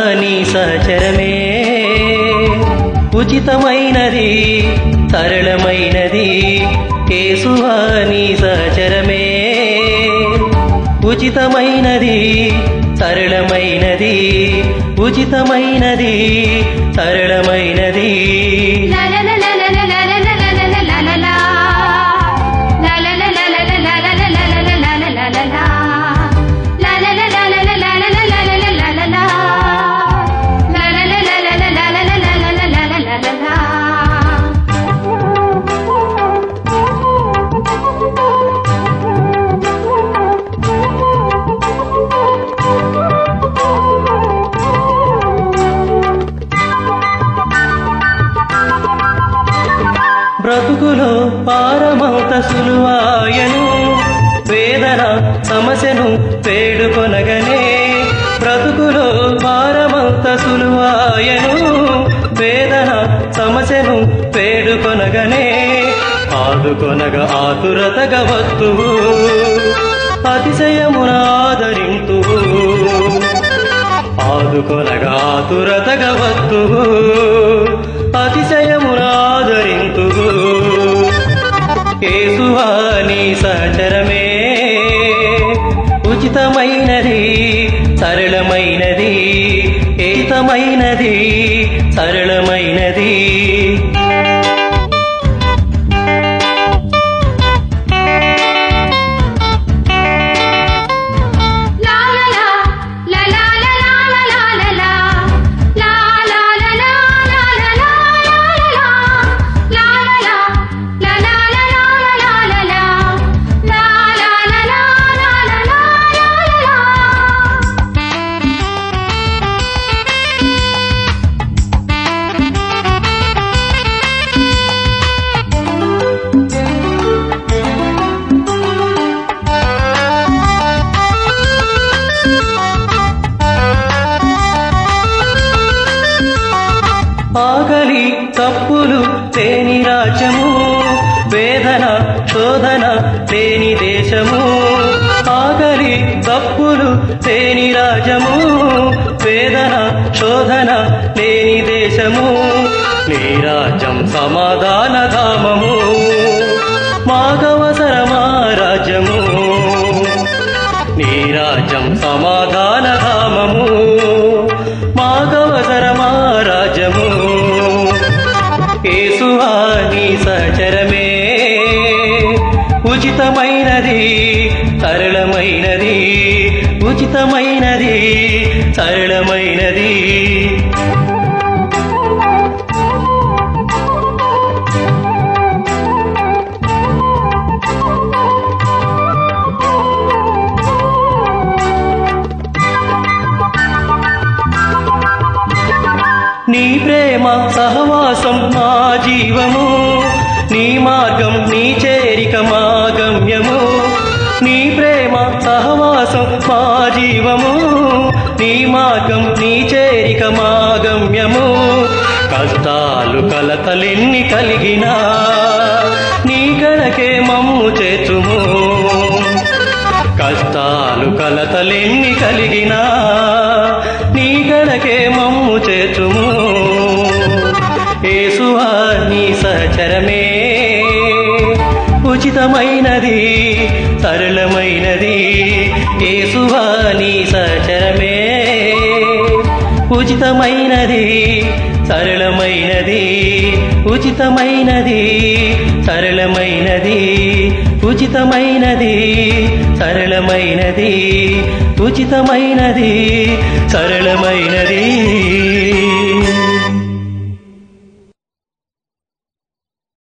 నీ సహచరమే ఉచితమైనది సరళమైనది యేసువా నీ సహచరమే ఉచితమైనది సరళమైనది ఉచితమైనది సరళమైనది బ్రతుకులో పారమౌత సులువాయను వేదన సమస్యను వేడుకొనగనే బ్రతుకులో పారమౌత సులువాయను వేదన సమస్యను వేడుకొనగనే ఆదుకొనగ ఆతురతగా వస్తువు అతిశయమున ఆదరింతువు ఆదుకొనగా ఆతురతగా వస్తువు అతిశయమున ఆదరింతువు కేసువా నీ సహచరమే ఉచితమైనది సరళమైనది ఏతమైనది సరళమైనది ఆకలి తప్పులు లేని రాజ్యము వేదన శోధన లేని దేశము ఆకలి తప్పులు లేని రాజ్యము వేదన శోధన లేని దేశము నీ రాజ్యం సమాధాన ధామము మాగవసరమా రాజ్యము నీ రాజ్యం సమాధాన ధామము మాగవసరమా రాజ్యము కేసువా నీ సహచరమే ఉచితమైనది సరళమైనది ఉచితమైనది సరళమైనది నీ ప్రేమ సహవాసం మా జీవము నీ మార్గం నీ చేరిక మా గమ్యము నీ ప్రేమ సహవాసం మా జీవము నీ మార్గం నీ చేరిక మా గమ్యము కష్టాలు కలతలెన్ని కలిగినా నీ గడకే మమ్ము చేర్చుము కష్టాలు కలతలెన్ని కలిగినా నీ గడకే మమ్ము చేర్చుము ఏసువా నీ సహచరమే ఉచితమైనది సరళమైనది ఏసువా నీ సహచరమే ఉచితమైనది సరళమైనది ఉచితమైనది సరళమైనది ఉచితమైనది సరళమైనది ఉచితమైనది సరళమైనది